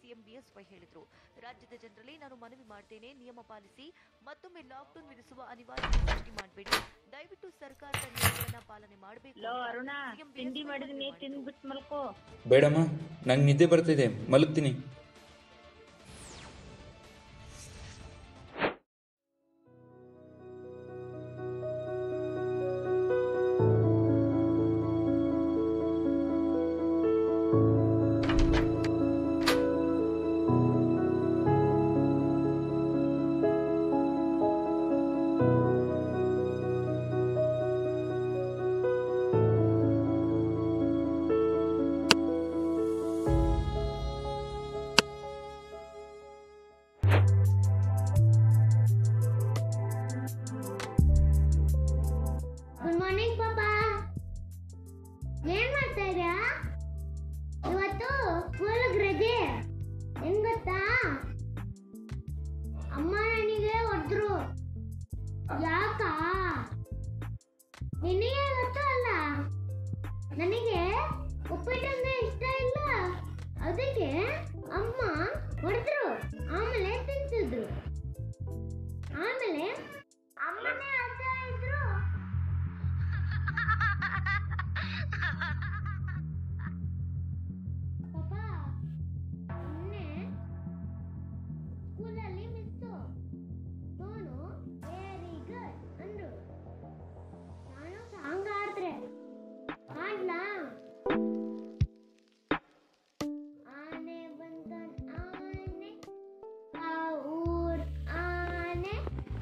CM BSY ಹೇಳಿದರು ರಾಜ್ಯದ ಜನರಲ್ಲಿ ನಾನು ಮನವಿ ಮಾಡ್ತೇನೆ ನಿಯಮ ಪಾಲಿಸಿ ಮತ್ತೊಮ್ಮೆ ಲಾಕ್ಡೌನ್ ವಿಧಿಸುವ ಅನಿವಾರ್ಯತೆ ಸೃಷ್ಟಿ ಮಾಡಬೇಡಿ ದಯವಿಟ್ಟು ಸರ್ಕಾರದ ನಿಯಮಗಳನ್ನ ಪಾಲನೆ ಮಾಡಬೇಕು ಲೋ ಅರುಣ ತಿಂಡಿ ಮಾಡಿದೀನಿ ತಿಂದ್ಬಿಟ್ಟು ಮಲ್ಕೋ ಬೇಡಮ್ಮ ನಂಗೆ ನಿದ್ದೆ ಬರ್ತಿದೆ ಮಲಗ್ತೀನಿ ಗುಡ್ ಮಾರ್ನಿಂಗ್ ಪಾಪಾ ಏನ್ ಮಾಡ್ತಾ ಇದ್ಯಾ ಇವತ್ತು ಸ್ಕೂಲ್ಗ್ ರಜೆ ಹೆಂಗ್ ಗೊತ್ತಾ ಅಮ್ಮ ನನಗೆ ಹೊಡೆದ್ರು ಯಾಕ ನಿನಗೆ ಗೊತ್ತು ಅಲ್ಲ ನನಗೆ ಉಪ್ಪಿಟ್ಟಂದ್ರೆ ಇಷ್ಟ ಇಲ್ಲ ಅದಕ್ಕೆ ಅಮ್ಮ ಹೊಡೆದ್ರು ಆಮೇಲೆ ತಿನ್ಸಿದ್ರು ಆಮೇಲೆ ಅಮ್ಮನೇ ಅಳ್ತಾ ಇದ್ರು ಪಾಪ ಮೊನ್ನೆ ಸ್ಕೂಲಲ್ಲಿ ಮಿಸ್ಸು ಸೋನು ವೆರಿ ಗುಡ್ ಅಂದ್ರು ನಾನು ಸಾಂಗ್ ಆಡಿದ್ರೆ ಹಾಡ್ಲಾ ಆನೆ ಬಂತನ್ ಆನೆ ಆ ಊರ್ ಆನೆ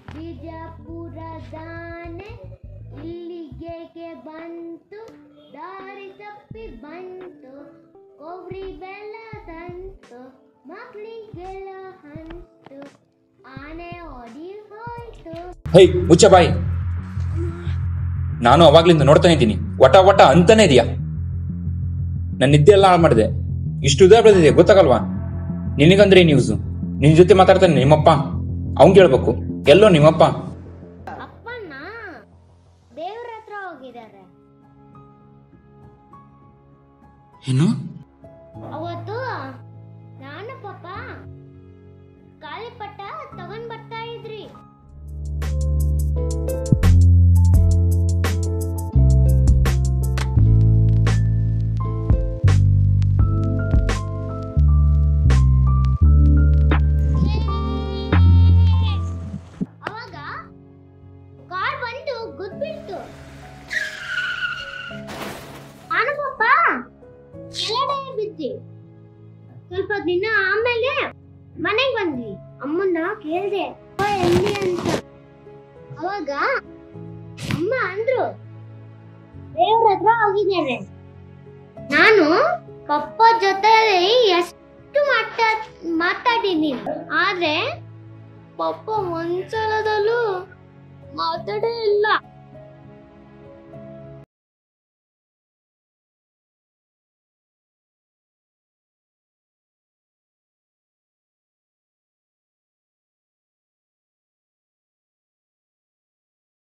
ಬಿಜಾಪುರದಾನೆ ಇಲ್ಲಿಗೆ ಬಂತು ದಾರಿ ತಪ್ಪಿ ಬಂತು ಕೊಬ್ಬರಿ ಬೆಲ್ಲ ತಂತು ಮಕ್ಕಳಿಗೆಲ್ಲ ಹಂತು ಆನೆ ಓಡಿ ಹೋಯ್ತು ಹೈ ಮುಚ್ಚ ಬಾಯಿ ನಾನು ಅವಾಗ್ಲಿಂದ ನೋಡ್ತಾನೆ ಇದ್ದೀನಿ ವಟ ವಟ ಅಂತಾನೆ ಇದೆಯಾ ನನ್ನ ನಿದ್ದೆ ಎಲ್ಲ ಹಾಳು ಮಾಡಿದೆ ಇಷ್ಟು ಉದಯ ಬೆಳೆದಿದೆ ಗೊತ್ತಾಗಲ್ವಾ ನಿನಗಂದ್ರೆ ನ್ಯೂಸ್ ನಿನ್ ಜೊತೆ ಮಾತಾಡ್ತಾನೆ ನಿಮ್ಮಪ್ಪ ಅವ್ನ್ ಕೇಳ್ಬೇಕು ಎಲ್ಲೋ ನಿಮ್ಮಪ್ಪ ಅಪ್ಪಣ್ಣ ದೇವ್ರ ಹತ್ರ ಹೋಗಿದ್ದಾರೆ ಏನು ಅವತ್ತು ನಾನು ಪಾಪ ಗಾಳಿಪಟ ತಗೊಂಡ್ ಬರ್ತಾ ಇದ್ರಿ ಅವಾಗ ಕಾರ್ ಬಂದು ಗುದ್ಬಿಡ್ತು ನಾನು ಪಾಪ ಕೆಳಗಡೆ ಬಿದ್ದಿ ಸ್ವಲ್ಪ ದಿನ ಆಮೇಲೆ ಮನೆಗೆ ಬಂದ್ವಿ ಅಮ್ಮನ್ನ ಕೇಳ್ದೆ "ಅಪ್ಪ ಎಲ್ಲಿ ಅಂತ ಅವಾಗ ಅಮ್ಮ ಅಂದ್ರು ದೇವ್ರ ಹತ್ರ ಹೋಗಿದ್ದೇನೆ ನಾನು ಪಪ್ಪ ಜೊತೆ ಎಷ್ಟು ಮಾತಾ ಮಾತಾಡಿದ್ದೀನಿ ಆದ್ರೆ ಪಪ್ಪ ಒಂದ್ಸಲದಲ್ಲೂ ಮಾತಾಡೇ ಇಲ್ಲ